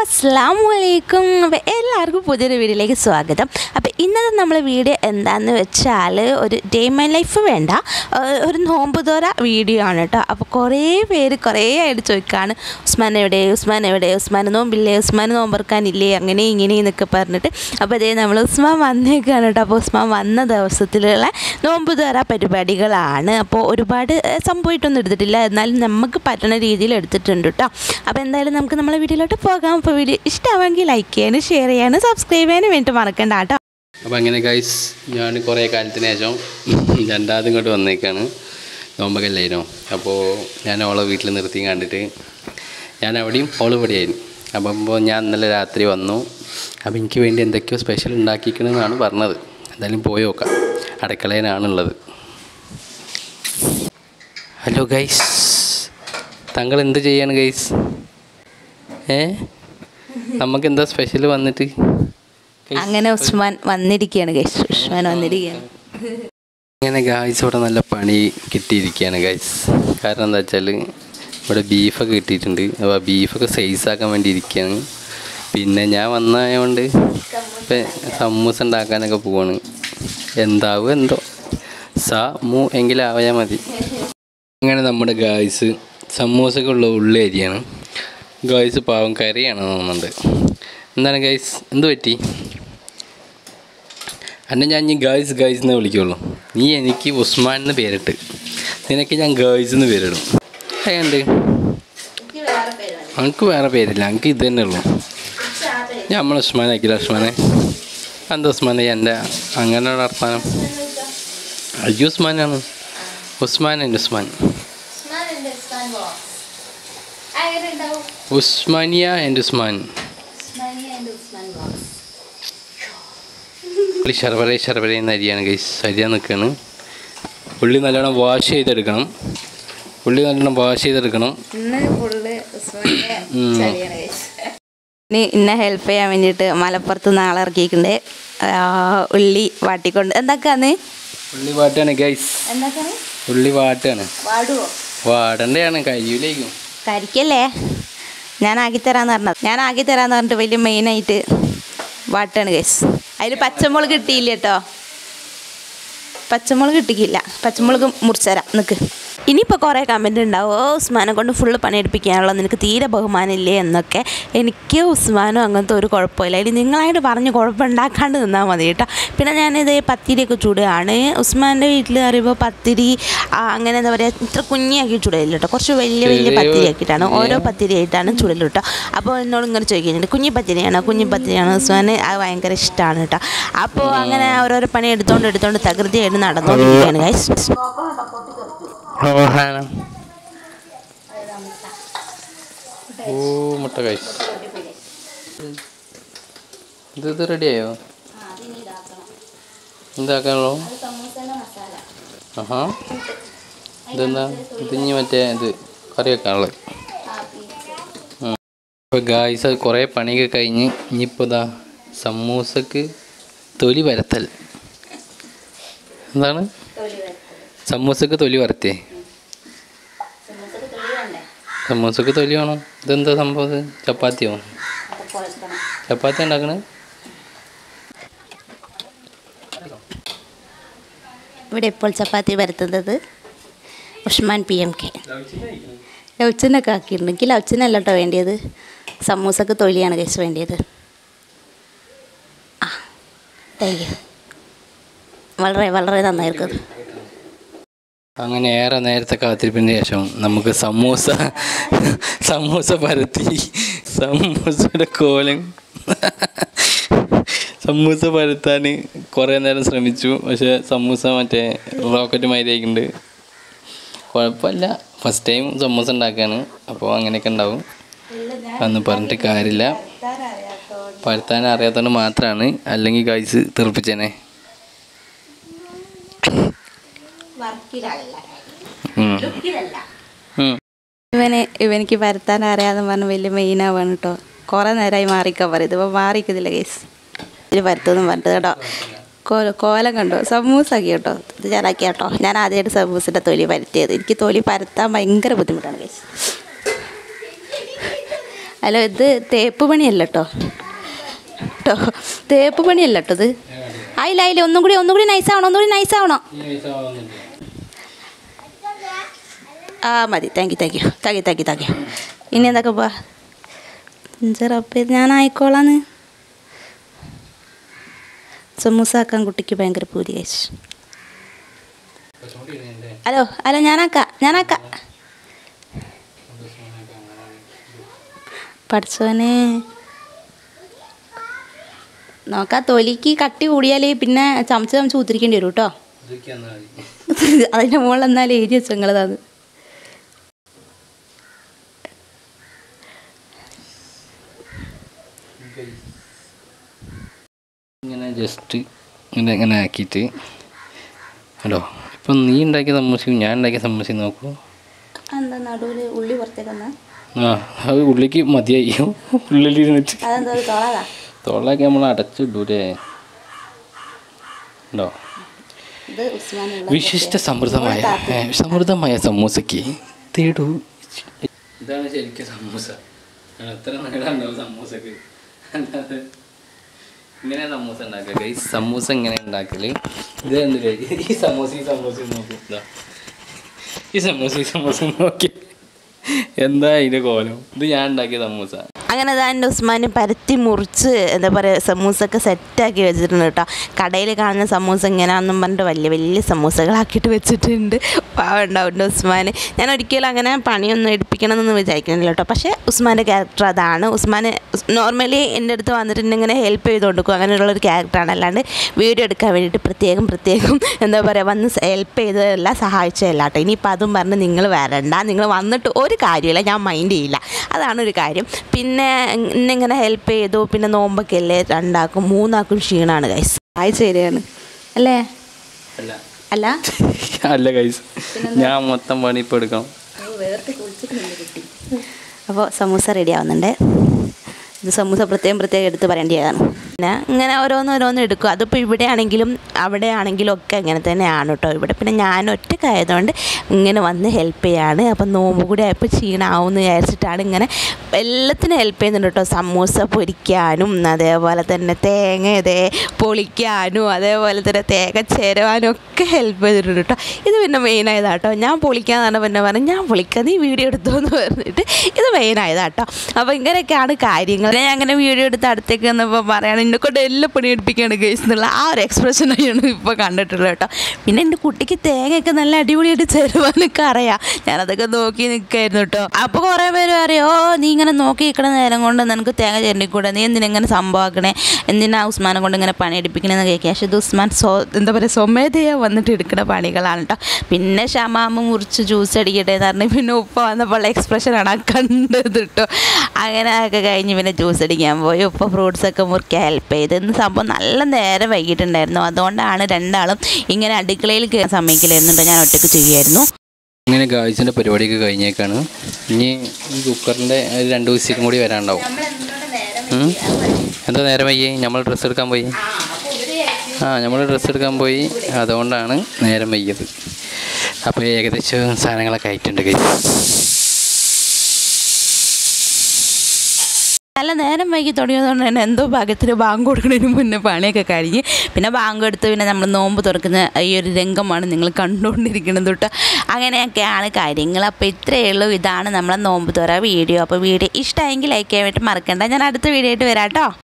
അസ്സാം വലൈക്കും അപ്പോൾ എല്ലാവർക്കും പുതിയൊരു വീഡിയോയിലേക്ക് സ്വാഗതം അപ്പോൾ ഇന്നത്തെ നമ്മളെ വീഡിയോ എന്താണെന്ന് വെച്ചാൽ ഒരു ഡേ മൈ ലൈഫ് വേണ്ട ഏഹ് ഒരു നോമ്പ് തോറ വീഡിയോ ആണ് കേട്ടോ അപ്പോൾ കുറേ പേര് കുറേ ആയിട്ട് ചോദിക്കുകയാണ് ഉസ്മാൻ എവിടെ ഉസ്മാൻ എവിടെ ഉസ്മാൻ നോമ്പില്ലേ ഉസ്മാൻ നോമ്പറക്കാനില്ലേ അങ്ങനെ ഇങ്ങനെ എന്നൊക്കെ പറഞ്ഞിട്ട് അപ്പോൾ അതേ നമ്മൾ ഉസ്മാൻ വന്നേക്കാണ് കേട്ടോ അപ്പോൾ ഉസ്മാൻ വന്ന ദിവസത്തിലുള്ള നോമ്പ് തോറ പരിപാടികളാണ് അപ്പോൾ ഒരുപാട് ഏഹ് സംഭവമായിട്ടൊന്നും എടുത്തിട്ടില്ല എന്നാലും നമുക്ക് പറ്റുന്ന രീതിയിൽ എടുത്തിട്ടുണ്ട് കേട്ടോ അപ്പോൾ എന്തായാലും നമുക്ക് നമ്മളെ വീഡിയോയിലോട്ട് പോകാം അപ്പോൾ വീഡിയോ ഇഷ്ടമാണെങ്കിൽ ലൈക്ക് ചെയ്യാനും ഷെയർ ചെയ്യാനും സബ്സ്ക്രൈബ് ചെയ്യാനും വേണ്ടി മറക്കണ്ട കേട്ടോ അപ്പോൾ അങ്ങനെ ഗൈസ് ഞാൻ കുറേ കാലത്തിന് ശേഷം രണ്ടാമത് ഇങ്ങോട്ട് വന്നേക്കാണ് നോമ്പകല്ലായിരുന്നു അപ്പോൾ ഞാൻ അവളെ വീട്ടിൽ നിർത്തി കണ്ടിട്ട് ഞാൻ അവിടെയും അവൾ ഇവിടെയായിരുന്നു അപ്പം ഇപ്പോൾ ഞാൻ ഇന്നലെ രാത്രി വന്നു അപ്പോൾ എനിക്ക് വേണ്ടി എന്തൊക്കെയോ സ്പെഷ്യൽ ഉണ്ടാക്കിക്കണമെന്നാണ് പറഞ്ഞത് എന്തായാലും പോയി നോക്കാം അടുക്കളയിലാണുള്ളത് ഹലോ ഗൈസ് താങ്കൾ എന്ത് ചെയ്യാണ് ഗൈസ് ഏ നമുക്ക് എന്താ സ്പെഷ്യൽ വന്നിട്ട് Guys, അങ്ങനെ ഉസ്മാൻ വന്നിരിക്കുകയാണ് ഗൈസ് ഉസ്മാൻ വന്നിരിക്കുകയാണ് ഇങ്ങനെ ഗായ്സ് ഇവിടെ നല്ല പണി കിട്ടിയിരിക്കുകയാണ് ഗായ്സ് കാരണം എന്താ വെച്ചാൽ ഇവിടെ ബീഫൊക്കെ കിട്ടിയിട്ടുണ്ട് അപ്പോൾ ആ ബീഫൊക്കെ സൈസാക്കാൻ വേണ്ടി ഇരിക്കുകയാണ് പിന്നെ ഞാൻ വന്നതുകൊണ്ട് ഇപ്പം സമൂസ ഉണ്ടാക്കാനൊക്കെ പോവാണ് എന്താവും എന്തോ സ മു എങ്കിലാവയാൽ മതി അങ്ങനെ നമ്മുടെ ഗായ്സ് സമൂസൊക്കെ ഉള്ള ഉള്ളി അരിയാണ് ഗായ്സ് പാവം കറിയാണ് തോന്നുന്നുണ്ട് എന്താണ് ഗൈസ് എന്ത് പറ്റി അന്നെ ഞാൻ ഇനി ഗേൾസ് ഗേൾസ് എന്നേ വിളിക്കുള്ളൂ നീ എനിക്ക് ഉസ്മാൻ എന്ന് പേരിട്ട് നിനക്ക് ഞാൻ ഗേൾസ് എന്ന് പേരിടും അതുകൊണ്ട് എനിക്ക് വേറെ പേരില്ല എനിക്ക് ഇത് തന്നെ ഉള്ളൂ ഞാൻ നമ്മൾ ഉസ്മാൻ ആക്കില്ല ഉസ്മാനെ എന്താ ഉസ്മാനെ എൻ്റെ അങ്ങനെ വർത്താനം അയ്യോ ഉസ്മാനാണ് ഉസ്മാൻ എൻ്റെ ഉസ്മാൻ ഉസ്മാനിയ എൻ്റെ ഉസ്മാൻ ഉള്ളി ശർവര ശർവര എന്ന അരിയാണ് ഗൈസ് അരിയാൻ നിൽക്കുകയാണ് ഉള്ളി നല്ലോണം വാഷ് ചെയ്തെടുക്കണം ഉള്ളി നല്ലോണം വാഷ് ചെയ്തെടുക്കണം ഉം. ഇനി ഇന്നെ ഹെൽപ്പ് ചെയ്യാൻ വേണ്ടിയിട്ട് മലപ്പുറത്ത് നാളെ ഇറക്കിയിട്ടുണ്ട് ആ, ഉള്ളി വാട്ടിക്കൊണ്ട് എന്താക്കാന്ന് ഉള്ളി വാട്ടാണ് ഗൈസ് എന്താക്കാണ് ഉള്ളി വാട്ടാണ് വാടുവോ വാടേണ്ടതാണ് കരിയിലേക്കും കരിക്കല്ലേ ഞാൻ ആക്കി തരാന്ന് പറഞ്ഞത് ഞാൻ ആക്കി തരാന്ന് പറഞ്ഞിട്ട് വലിയ മെയിനായിട്ട് വാട്ടാണ് കേസ് അതിൽ പച്ചമുളക് കിട്ടിയില്ല കേട്ടോ പച്ചമുളക് കിട്ടിക്കില്ല പച്ചമുളക് മുറിച്ചരാം നിൽക്ക് ഇനിയിപ്പോൾ കുറേ കമൻറ്റ് ഉണ്ടാവും ഓ ഉസ്മാനെ കൊണ്ട് ഫുള്ള് പണിയെടുപ്പിക്കാനുള്ള നിനക്ക് തീരെ ബഹുമാനമില്ലേ എന്നൊക്കെ എനിക്ക് ഉസ്മാനും അങ്ങനത്തെ ഒരു കുഴപ്പമില്ല ഇനി നിങ്ങളായിട്ട് പറഞ്ഞ് കുഴപ്പമുണ്ടാക്കാണ്ട് നിന്നാൽ മതി കേട്ടോ പിന്നെ ഞാനിത് പത്തിരിയൊക്കെ ചൂടുകയാണ് ഉസ്മാൻ്റെ വീട്ടിൽ പറയുമ്പോൾ പത്തിരി ആ, അങ്ങനെ എന്താ പറയുക ഇത്ര കുഞ്ഞാക്കി ചൂടയില്ല കേട്ടോ കുറച്ച് വലിയ വലിയ ചെറിയ പത്തിരി ആക്കിയിട്ടാണ് ഓരോ പത്തിരിയാ? പത്തിരി ആയിട്ടാണ് ചുടൽ കേട്ടോ അപ്പോൾ എന്നോട് ഇങ്ങനെ ചോദിക്കുന്നുണ്ട് കുഞ്ഞി പത്തിരിയാണോ കുഞ്ഞി പത്തിരിയാണോ ഉസ്മാന് അത് ഭയങ്കര ഇഷ്ടമാണ് കേട്ടോ അപ്പോൾ അങ്ങനെ ഓരോരോ പണി എടുത്തോണ്ട് എടുത്തോണ്ട് തകൃതിയായിട്ട് നടന്നുകൊണ്ടിരിക്കുകയാണ് ഗൈസ് ഓ മുട്ട ഗൈസ് ഇത് ഇത് റെഡിയായോ എന്താക്കാനുള്ളൂ ആഹാ ഇതെന്താ ഇതിഞ്ഞ് മറ്റേ ഇത് കറി വെക്കാനുള്ളത് ഇപ്പോൾ ഗായ്സ് കുറേ പണിയൊക്കെ കഴിഞ്ഞ് ഇനിയിപ്പോൾ ഇതാ സമൂസക്ക് തൊലി വരത്തൽ എന്താണ് സമൂസക്ക് തൊലി വരത്തേ സമൂസക്ക് തൊലി വേണോ ഇതെന്താ സംഭവം ഇത് ചപ്പാത്തിയോ ചപ്പാത്തി ഉണ്ടാക്കണേ ഇവിടെ ഇപ്പോൾ ചപ്പാത്തി വരുത്തുന്നത് ഉഷ്മാൻ പി എം കെ ലൗച്ചനൊക്കെ ആക്കിയിട്ടുണ്ട് എനിക്ക് ലൗച്ചനല്ല കേട്ടോ വേണ്ടിയത് സമൂസക്ക് തൊലിയാണ് കേസ് വേണ്ടിയത് ആ താങ്ക് യു വളരെ വളരെ നന്നായിരിക്കും അങ്ങനെ ഏറെ നേരത്തെ കാത്തിരിപ്പിന് ശേഷം നമുക്ക് സമൂസ സമൂസ പരത്തി സമൂസയുടെ കോലം സമൂസ പരത്താൻ കുറേ നേരം ശ്രമിച്ചു പക്ഷേ സമൂസ മറ്റേ റോക്കറ്റ് മാതിരിയായിട്ടുണ്ട് കുഴപ്പമില്ല ഫസ്റ്റ് ടൈം സമൂസ ഉണ്ടാക്കുകയാണ് അപ്പോൾ അങ്ങനെയൊക്കെ ഉണ്ടാവും അതൊന്നും പറഞ്ഞിട്ട് കാര്യമില്ല പരത്താൻ അറിയാത്തതുകൊണ്ട് മാത്രമാണ് അല്ലെങ്കിൽ കഴിച്ച് തെറിപ്പിച്ചേനെ ഉം. ഉം. ഇവന് ഇവനിക്ക് പരത്താൻ അറിയാന്ന് പറഞ്ഞ് വലിയ മെയിനാവാണ് കേട്ടോ കുറേ നേരമായി മാറിക്കാൻ പറയും ഇതിപ്പോൾ മാറിക്കുന്നില്ല കേസ് ഇത് പരത്തൊന്നും പറഞ്ഞത് കേട്ടോ കോല കോലം കണ്ടോ സമൂസ ആക്കി കേട്ടോ ഇത് ഞാനാക്കി കേട്ടോ ഞാൻ ആദ്യമായിട്ട് സമൂസിൻ്റെ തൊലി പരത്തിയത് എനിക്ക് തൊലി പരത്താൻ ഭയങ്കര ബുദ്ധിമുട്ടാണ് കേസ് അല്ല ഇത് തേപ്പ് പണിയല്ല കേട്ടോ കേട്ടോ തേപ്പ് പണിയല്ല കേട്ടോ ഇത് ആയില്ല ആയില്ല ഒന്നും കൂടി ഒന്നും കൂടി നൈസ് ആവണം ഒന്നും കൂടി നൈസ് ആവണം ആ മതി thank you thank you thank you thank you thank you ഇനി എന്തൊക്കെ പോവാ ചെറപ്പ് ഞാൻ ആയിക്കോളാന്ന് സമൂസ ആക്കാൻ കുട്ടിക്ക് ഭയങ്കര പൂരി കഴിച്ചു ഹലോ ഹലോ ഞാനാക്ക ഞാനാക്ക പഠിച്ചോനെ നോക്കാ തൊലിക്ക് കട്ടി കൂടിയാൽ പിന്നെ ചമച്ച് ചമച്ച് കുത്തിരിക്കേണ്ടി വരും കേട്ടോ അതിൻ്റെ മുകളിൽ എന്നാലും എഴുതി വെച്ചു നിങ്ങളതാണ് ഇങ്ങനെ ജസ്റ്റ് ഇങ്ങനെ ഇങ്ങനെ ആക്കിയിട്ട് ഹലോ ഇപ്പം നീ ഉണ്ടാക്കിയ സമൂസയും ഞാൻ ഉണ്ടാക്കിയ സമൂസയും നോക്കൂ എന്താ നടുവിൽ ഉള്ളി പുറത്തേക്ക് വന്നാ ആ അത് ഉള്ളിക്ക് മതിയായി ഉള്ളിലിരുന്നിട്ട് അതെന്താ ഒരു തോളാതാ തൊള്ളാക്കി നമ്മൾ അടച്ചിടൂലേ ഉണ്ടോ ഇത് ഉസ്മാനുള്ള വിശിഷ്ട സമൃദ്ധമായ ഏ, സമൃദ്ധമായ സമൂസയ്ക്ക് തേടൂ ഇതാണ് ശരിക്കും സമൂസ എത്ര നേരമുണ്ടാവും സമൂസക്ക് അല്ലാതെ ഇങ്ങനെ സമൂസ ഉണ്ടാക്കുക ഈ സമൂസ ഇങ്ങനെ ഉണ്ടാക്കല് ഇത് എന്തില്ലേ ഈ സമൂസ ഈ സമൂസ നോക്കും ഇതാ ഈ സമൂസ ഈ സമൂസ നോക്കി എന്താ അതിൻ്റെ കോലം ഇത് ഞാൻ ഉണ്ടാക്കിയ സമൂസ അങ്ങനെ അതാ എൻ്റെ ഉസ്മാൻ പരത്തി മുറിച്ച് എന്താ പറയുക സമൂസൊക്കെ സെറ്റാക്കി വെച്ചിട്ടുണ്ട് കേട്ടോ കടയിൽ കാണുന്ന സമൂസ ഇങ്ങനെയാണെന്നും പറഞ്ഞിട്ട് വലിയ വലിയ സമൂസകളാക്കിയിട്ട് വെച്ചിട്ടുണ്ട് പാവുണ്ടാവും എൻ്റെ ഉസ്മാൻ ഞാൻ ഒരിക്കലും അങ്ങനെ പണിയൊന്നും എടുപ്പിക്കണമെന്നൊന്നും വിചാരിക്കുന്നില്ല കേട്ടോ പക്ഷേ ഉസ്മാൻ്റെ ക്യാരക്ടർ അതാണ് ഉസ്മാൻ നോർമലി എൻ്റെ അടുത്ത് വന്നിട്ട് ഇങ്ങനെ ഹെൽപ്പ് ചെയ്ത് കൊടുക്കും അങ്ങനെയുള്ളൊരു ക്യാരക്ടറാണ് അല്ലാണ്ട് വീഡിയോ എടുക്കാൻ വേണ്ടിയിട്ട് പ്രത്യേകം പ്രത്യേകം എന്താ പറയുക വന്ന് ഹെൽപ്പ് ചെയ്തതല്ല സഹായിച്ചതല്ല കേട്ടോ ഇനിയിപ്പോൾ അതും പറഞ്ഞ് നിങ്ങൾ വരണ്ട നിങ്ങൾ വന്നിട്ട് ഒരു കാര്യമില്ല ഞാൻ മൈൻഡ് ചെയ്യില്ല അതാണ് ഒരു കാര്യം പിന്നെ എന്നെ ഇങ്ങനെ ഹെൽപ്പ് ചെയ്തു പിന്നെ നോമ്പൊക്കെ അല്ലേ രണ്ടാക്കും മൂന്നാക്കും ക്ഷീണമാണ് ഗൈസ് ആഴ്ച ശരിയാണ് അല്ലേ അല്ല അല്ല അല്ല കൈസ് ഞാൻ മൊത്തം പണി ഇപ്പം എടുക്കണം അപ്പോൾ സമൂസ റെഡി ആവുന്നുണ്ട് ഇത് സമൂസ പ്രത്യേകം പ്രത്യേകം എടുത്ത് പറയേണ്ടതാണ് പിന്നെ ഇങ്ങനെ ഓരോന്ന് ഓരോന്ന് എടുക്കും അതിപ്പോൾ ഇവിടെ ആണെങ്കിലും അവിടെ ആണെങ്കിലും ഒക്കെ ഇങ്ങനെ തന്നെയാണ് കേട്ടോ ഇവിടെ പിന്നെ ഞാൻ ഒറ്റക്കായതുകൊണ്ട് ഇങ്ങനെ വന്ന് ഹെൽപ്പ് ചെയ്യാണ് അപ്പം നോമ്പ് കൂടി ആയപ്പോൾ ക്ഷീണമാവും എന്ന് വിചാരിച്ചിട്ടാണ് ഇങ്ങനെ എല്ലാത്തിനും ഹെൽപ്പ് ചെയ്യുന്നുണ്ട് കേട്ടോ സമൂസ പൊരിക്കാനും അതേപോലെ തന്നെ തേങ്ങ ഇതേ പൊളിക്കാനും അതേപോലെ തന്നെ തേങ്ങ ചേരുവാനും ഒക്കെ ഹെൽപ്പ് ചെയ്തിട്ടുണ്ട് കേട്ടോ ഇത് പിന്നെ മെയിനായതാ കേട്ടോ ഞാൻ പൊളിക്കാന്ന് പറഞ്ഞാൽ പിന്നെ പറഞ്ഞു ഞാൻ പൊളിക്കാം നീ വീഡിയോ എടുത്തോ എന്ന് പറഞ്ഞിട്ട് ഇത് മെയിനായതാ കേട്ടോ അപ്പോൾ ഇങ്ങനെയൊക്കെയാണ് കാര്യങ്ങൾ ഞാൻ അങ്ങനെ വീഡിയോ എടുത്ത് അടുത്തേക്ക് വന്നപ്പോൾ പറയാണ് എന്നെ കൊണ്ട് എല്ലാം പണി എടുപ്പിക്കുകയാണ് ഗേസ് എന്നുള്ള ആ ഒരു എക്സ്പ്രഷനാണ് ഇപ്പോൾ കണ്ടിട്ടുള്ളത് കേട്ടോ പിന്നെ എൻ്റെ കുട്ടിക്ക് തേങ്ങയൊക്കെ നല്ല അടിപൊളിയായിട്ട് ചേരുവാനൊക്കെ അറിയാം ഞാനതൊക്കെ നോക്കി നിൽക്കായിരുന്നു കേട്ടോ അപ്പോൾ കുറേ പേര് പറയും ഓ നീ ഇങ്ങനെ നോക്കി നിൽക്കണ നേരം കൊണ്ട് നിനക്ക് തേങ്ങ ചേരണ്ടിക്കൂടെ നീ എന്തിനെങ്ങനെ സംഭവമാക്കണേ എന്തിനാ ഉസ്മാനെ കൊണ്ട് ഇങ്ങനെ പണി എടുപ്പിക്കണമെന്ന് കേൾക്കുക പക്ഷേ ഇത് ഉസ്മാൻ സ്വ എന്താ പറയുക സ്വമേധയാ വന്നിട്ട് എടുക്കുന്ന പണികളാണ് കേട്ടോ പിന്നെ ഷമാമ മുറിച്ച് ജ്യൂസ് അടിക്കട്ടെ എന്ന് പറഞ്ഞ് പിന്നെ ഉപ്പ വന്നപ്പോൾ എക്സ്പ്രഷനാണ് ആ കണ്ടത് കേട്ടോ അങ്ങനെ ഒക്കെ കഴിഞ്ഞ് പിന്നെ ജ്യൂസ് അടിക്കാൻ പോയി ഉപ്പ ഫ്രൂട്ട്സൊക്കെ മുറിക്കാൻ ഹെൽപ്പ് ചെയ്ത് ഇന്ന് സംഭവം നല്ല നേരം വൈകിട്ടുണ്ടായിരുന്നു അതുകൊണ്ടാണ് രണ്ടാളും ഇങ്ങനെ അടുക്കളയിൽ കയറാൻ സമ്മതിക്കില്ലായിരുന്നു കേട്ടോ ഞാൻ ഒറ്റയ്ക്ക് ചെയ്യുമായിരുന്നു ഇങ്ങനെ ഗായ്സിൻ്റെ പരിപാടിയൊക്കെ കഴിഞ്ഞേക്കാണ് ഇനി ഈ കുക്കറിൻ്റെ ഒരു രണ്ട് വിസിലും കൂടി വരാനുണ്ടാവും ഉം? എന്താ നേരം വയ്യേ നമ്മൾ ഡ്രസ്സ് എടുക്കാൻ പോയി ആ നമ്മൾ ഡ്രസ്സ് എടുക്കാൻ പോയി അതുകൊണ്ടാണ് നേരം വൈകിയത് അപ്പോൾ ഏകദേശം സാധനങ്ങളൊക്കെ ആയിട്ടുണ്ട് കൈ നല്ല നേരം വൈകി തുടങ്ങിയതുകൊണ്ട് തന്നെ എന്തോ ഭാഗ്യത്തിന് ബാങ്ക് കൊടുക്കുന്നതിന് മുന്നേ പണിയൊക്കെ കഴിഞ്ഞ് പിന്നെ ബാങ്ക് എടുത്ത് പിന്നെ നമ്മൾ നോമ്പ് തുറക്കുന്ന ഈ ഒരു രംഗമാണ് നിങ്ങൾ കണ്ടുകൊണ്ടിരിക്കുന്നത് തൊട്ട് അങ്ങനെയൊക്കെയാണ് കാര്യങ്ങൾ അപ്പോൾ ഇത്രയേ ഉള്ളൂ ഇതാണ് നമ്മളെ നോമ്പ് തുറ വീഡിയോ അപ്പോൾ വീഡിയോ ഇഷ്ടമായെങ്കിൽ ലൈക്ക് ചെയ്യാൻ വേണ്ടി മറക്കണ്ട ഞാൻ അടുത്ത വീഡിയോ ആയിട്ട് വരാം കേട്ടോ